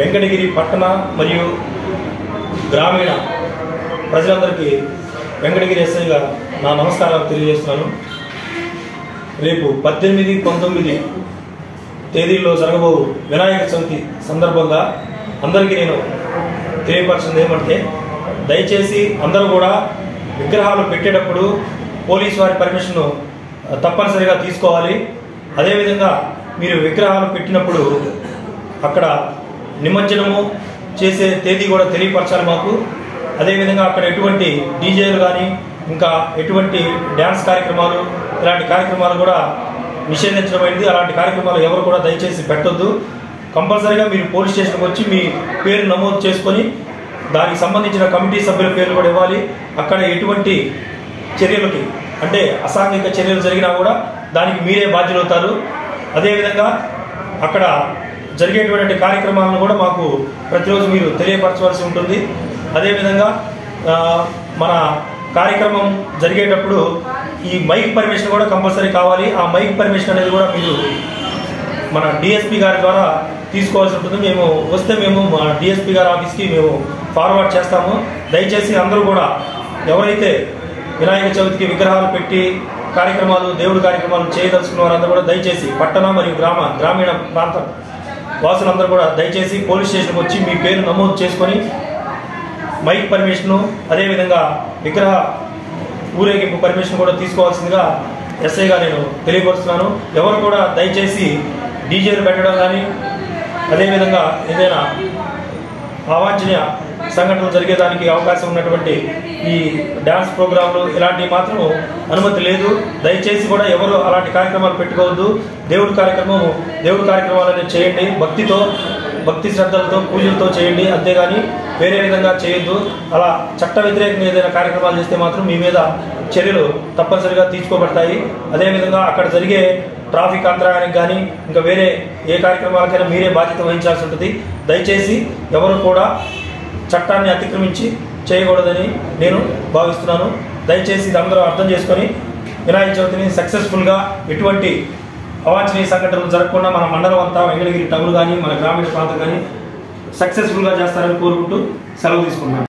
వెంకటగిరి పట్టణ మరియు గ్రామీణ ప్రజలందరికీ వెంకటగిరి ఎస్ఐగా నా నమస్కారాలు తెలియజేస్తున్నాను రేపు పద్దెనిమిది పంతొమ్మిది తేదీల్లో జరగబో వినాయక చవితి సందర్భంగా అందరికీ నేను తెలియపరచింది ఏమంటే దయచేసి అందరూ కూడా విగ్రహాలు పెట్టేటప్పుడు పోలీస్ వారి పర్మిషన్ తప్పనిసరిగా తీసుకోవాలి అదేవిధంగా మీరు విగ్రహాలు పెట్టినప్పుడు అక్కడ నిమజ్జనము చేసే తేదీ కూడా తెలియపరచాలి మాకు అదేవిధంగా అక్కడ ఎటువంటి డీజేలు కానీ ఇంకా ఎటువంటి డ్యాన్స్ కార్యక్రమాలు ఇలాంటి కార్యక్రమాలు కూడా నిషేధించడమైంది అలాంటి కార్యక్రమాలు ఎవరు కూడా దయచేసి పెట్టొద్దు కంపల్సరీగా మీరు పోలీస్ స్టేషన్కి వచ్చి మీ పేరు నమోదు చేసుకొని దానికి సంబంధించిన కమిటీ సభ్యుల పేర్లు కూడా ఇవ్వాలి అక్కడ ఎటువంటి చర్యలకి అంటే అసాంఘిక చర్యలు జరిగినా కూడా దానికి మీరే బాధ్యులవుతారు అదేవిధంగా అక్కడ జరిగేటువంటి కార్యక్రమాలను కూడా మాకు ప్రతిరోజు మీరు తెలియపరచవలసి ఉంటుంది అదేవిధంగా ఆ, మన కార్యక్రమం జరిగేటప్పుడు ఈ మైక్ పర్మిషన్ కూడా కంపల్సరీ కావాలి ఆ మైక్ పర్మిషన్ అనేది కూడా మీరు మన డిఎస్పి గారి ద్వారా తీసుకోవాల్సి ఉంటుంది మేము వస్తే మేము మా డిఎస్పి గారి ఆఫీస్కి మేము ఫార్వర్డ్ చేస్తాము దయచేసి అందరూ కూడా ఎవరైతే వినాయక చవితికి విగ్రహాలు పెట్టి కార్యక్రమాలు దేవుడి కార్యక్రమాలు చేయదలుచుకున్న వారందరూ కూడా దయచేసి పట్టణ మరియు గ్రామ గ్రామీణ ప్రాంత వాసులందరూ కూడా దయచేసి పోలీస్ స్టేషన్కి వచ్చి మీ పేరు నమోదు చేసుకొని మైక్ పర్మిషను అదేవిధంగా విగ్రహ ఊరేగింపు పర్మిషన్ కూడా తీసుకోవాల్సిందిగా ఎస్ఐగా నేను తెలియపరుస్తున్నాను ఎవరు కూడా దయచేసి డీజేలు పెట్టడం కానీ అదేవిధంగా ఏదైనా అవాంఛనీయ సంఘటనలు జరిగేదానికి అవకాశం ఉన్నటువంటి ఈ డ్యాన్స్ ప్రోగ్రాంలు ఇలాంటివి మాత్రం అనుమతి లేదు దయచేసి కూడా ఎవరు అలాంటి కార్యక్రమాలు పెట్టుకోవద్దు దేవుడి కార్యక్రమం దేవుడి కార్యక్రమాలని చేయండి భక్తితో భక్తి శ్రద్ధలతో పూజలతో చేయండి అంతేగాని వేరే విధంగా చేయొద్దు అలా చట్ట వ్యతిరేకంగా ఏదైనా కార్యక్రమాలు చేస్తే మాత్రం మీ మీద చర్యలు తప్పనిసరిగా తీసుకోబడతాయి అదేవిధంగా అక్కడ జరిగే ట్రాఫిక్ అంతరాయానికి కానీ ఇంకా వేరే ఏ కార్యక్రమాలకైనా మీరే బాధ్యత వహించాల్సి ఉంటుంది దయచేసి ఎవరు కూడా చట్టాన్ని అతిక్రమించి చేయకూడదని నేను భావిస్తున్నాను దయచేసి ఇది అందరూ అర్థం చేసుకొని వినాయక చవితిని సక్సెస్ఫుల్గా ఎటువంటి అవాంఛనీయ సంఘటనలు జరగకుండా మన మండలం అంతా వెంకటగిరి టౌన్ కానీ మన గ్రామీణ ప్రాంతం కానీ సక్సెస్ఫుల్గా చేస్తారని కోరుకుంటూ సెలవు తీసుకున్నాను